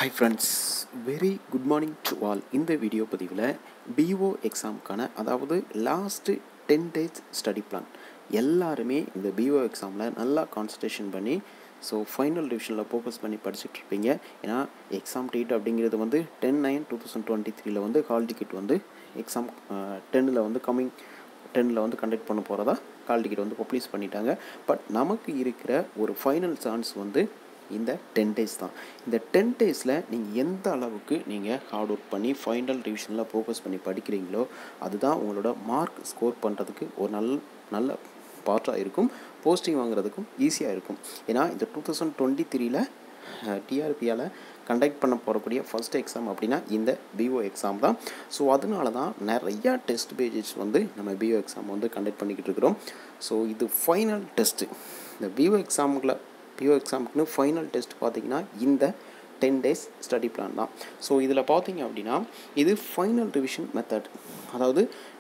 hi friends very good morning to all இந்த video பதிவில் PO எக்ஸாமுக்கான அதாவது last ten days study plan எல்லாருமே இந்த பிஓ எக்ஸாமில் நல்லா கான்சன்ட்ரேஷன் பண்ணி ஸோ ஃபைனல் ரிவிஷனில் ஃபோக்கஸ் பண்ணி படிச்சுட்டு இருப்பீங்க ஏன்னா எக்ஸாம் டேட் அப்படிங்கிறது வந்து ten nine two thousand twenty த்ரீல வந்து ஹால் டிக்கெட் வந்து எக்ஸாம் டென்னில் வந்து கம்மிங் டென்னில் வந்து கண்டக்ட் பண்ண போகிறதா கால் டிக்கெட் வந்து பப்ளிஷ் பண்ணிட்டாங்க பட் நமக்கு இருக்கிற ஒரு ஃபைனல் சான்ஸ் வந்து இந்த டென் டேஸ் தான் இந்த டென் டேஸில் நீங்கள் எந்த அளவுக்கு நீங்கள் ஹார்ட் ஒர்க் பண்ணி ஃபைனல் ரிவிஷனில் ஃபோக்கஸ் பண்ணி படிக்கிறீங்களோ அதுதான் உங்களோட மார்க் ஸ்கோர் பண்ணுறதுக்கு ஒரு நல்ல நல்ல பார்ட்டாக இருக்கும் போஸ்டிங் வாங்குறதுக்கும் ஈஸியாக இருக்கும் ஏன்னா இந்த டூ தௌசண்ட் டுவெண்ட்டி த்ரீல டிஆர்பியால் கண்டக்ட் பண்ண போகக்கூடிய ஃபஸ்ட் எக்ஸாம் அப்படின்னா இந்த பிஓ எக்ஸாம் தான் ஸோ அதனால தான் நிறையா டெஸ்ட் பேஜஸ் வந்து நம்ம பிஓ எக்ஸாம் வந்து கண்டக்ட் பண்ணிக்கிட்டு இருக்கிறோம் ஸோ இது ஃபைனல் டெஸ்ட்டு இந்த பிஓ எக்ஸாமுக்குள்ள பிஓ எக்ஸாமுக்குன்னு ஃபைனல் டெஸ்ட் பார்த்தீங்கன்னா இந்த டென் டேஸ் ஸ்டடி பிளான் தான் ஸோ இதில் பார்த்தீங்க அப்படின்னா இது ஃபைனல் ரிவிஷன் மெத்தட் அதாவது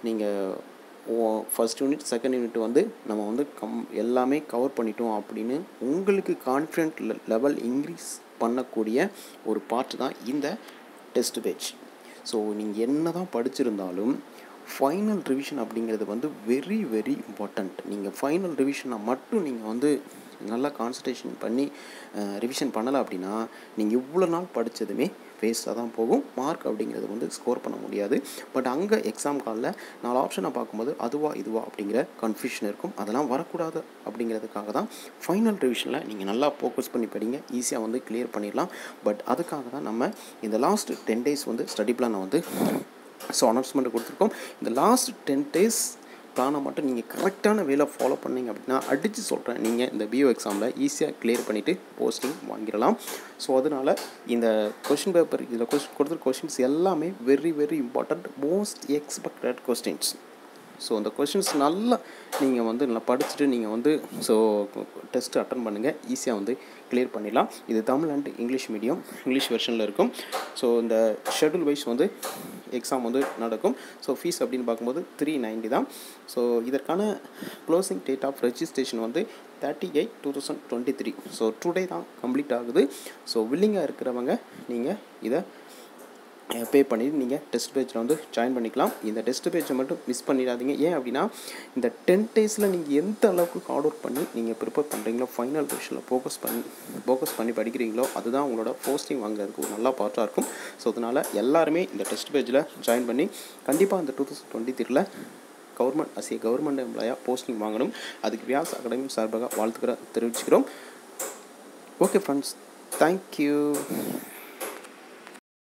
நீங்கள் ஃபஸ்ட் யூனிட் செகண்ட் யூனிட் வந்து நம்ம வந்து கம் எல்லாமே கவர் பண்ணிட்டோம் அப்படின்னு உங்களுக்கு கான்ஃபிடென்ட் லெவல் இன்க்ரீஸ் பண்ணக்கூடிய ஒரு பார்ட் தான் இந்த டெஸ்ட் பேஜ் ஸோ நீங்கள் என்ன தான் படிச்சிருந்தாலும் ஃபைனல் ரிவிஷன் அப்படிங்கிறது வந்து வெரி வெரி இம்பார்ட்டண்ட் நீங்கள் ஃபைனல் ரிவிஷனை மட்டும் நீங்கள் வந்து நல்லா கான்சன்ட்ரேஷன் பண்ணி ரிவிஷன் பண்ணலை அப்படின்னா நீங்கள் இவ்வளோ நாள் படித்ததுமே வேஸ்ட்டாக தான் போகும் மார்க் அப்படிங்கிறது வந்து ஸ்கோர் பண்ண முடியாது பட் அங்கே எக்ஸாம் காலில் நாலு ஆப்ஷனை பார்க்கும்போது அதுவா இதுவா அப்படிங்கிற கன்ஃபியூஷன் இருக்கும் அதெல்லாம் வரக்கூடாது அப்படிங்கிறதுக்காக தான் ஃபைனல் ரிவிஷனில் நீங்கள் நல்லா ஃபோக்கஸ் பண்ணி படிங்க ஈஸியாக வந்து கிளியர் பண்ணிடலாம் பட் அதுக்காக தான் நம்ம இந்த லாஸ்ட் டென் டேஸ் வந்து ஸ்டடி பிளானை வந்து ஸோ அனௌன்ஸ்மெண்ட் கொடுத்துருக்கோம் இந்த லாஸ்ட் டென் டேஸ் பிளானை மட்டும் நீங்கள் கரெக்டான வேலை ஃபாலோ பண்ணிங்க அப்படின்னா அடித்து சொல்கிறேன் நீங்கள் இந்த பிஓ எக்ஸாமில் ஈஸியாக கிளியர் பண்ணிவிட்டு போஸ்டிங் வாங்கிடலாம் ஸோ அதனால் இந்த கொஷின் பேப்பர் இதில் கொஸ்டின் கொடுத்துருக்க கொஷின்ஸ் எல்லாமே very very important most expected questions so அந்த கொஷின்ஸ் நல்லா நீங்கள் வந்து நல்லா படிச்சுட்டு நீங்கள் வந்து ஸோ டெஸ்ட் அட்டன் பண்ணுங்கள் ஈஸியாக வந்து கிளியர் பண்ணிடலாம் இது Tamil and English medium English வெர்ஷனில் இருக்கும் ஸோ இந்த ஷெடியூல் வைஸ் வந்து எக்ஸாம் வந்து நடக்கும் ஸோ ஃபீஸ் அப்படின்னு பார்க்கும்போது த்ரீ நைன்ட்டி தான் ஸோ இதற்கான க்ளோசிங் டேட் ஆஃப் ரெஜிஸ்ட்ரேஷன் வந்து thirty eight two thousand twenty three so today தான் கம்ப்ளீட் ஆகுது ஸோ வில்லிங்காக இருக்கிறவங்க நீங்கள் இதை பே பண்ணி நீங்கள் டெஸ்ட் பேஜில் வந்து ஜாயின் பண்ணிக்கலாம் இந்த டெஸ்ட் பேஜை மட்டும் மிஸ் பண்ணிடாதீங்க ஏன் அப்படின்னா இந்த டென் டேஸில் நீங்கள் எந்த அளவுக்கு ஹார்ட் ஒர்க் பண்ணி நீங்கள் ப்ரிப்பேர் பண்ணுறீங்களோ ஃபைனல் ரிவிஷனில் ஃபோக்கஸ் பண்ணி ஃபோக்கஸ் பண்ணி படிக்கிறீங்களோ அதுதான் உங்களோட போஸ்டிங் வாங்குறதுக்கு ஒரு நல்ல பார்ட்டாக இருக்கும் ஸோ அதனால் எல்லாருமே இந்த டெஸ்ட் பேஜில் ஜாயின் பண்ணி கண்டிப்பாக இந்த டூ தௌசண்ட் டுவெண்ட்டி த்ரீல கவர்மெண்ட் அசிய கவர்மெண்ட் எம்ப்ளாயாக போஸ்டிங் வாங்கணும் அதுக்கு வியாஸ் அகாடமி சார்பாக வாழ்த்துக்கிற தெரிவிச்சுக்கிறோம் ஓகே ஃப்ரெண்ட்ஸ் தேங்க்யூ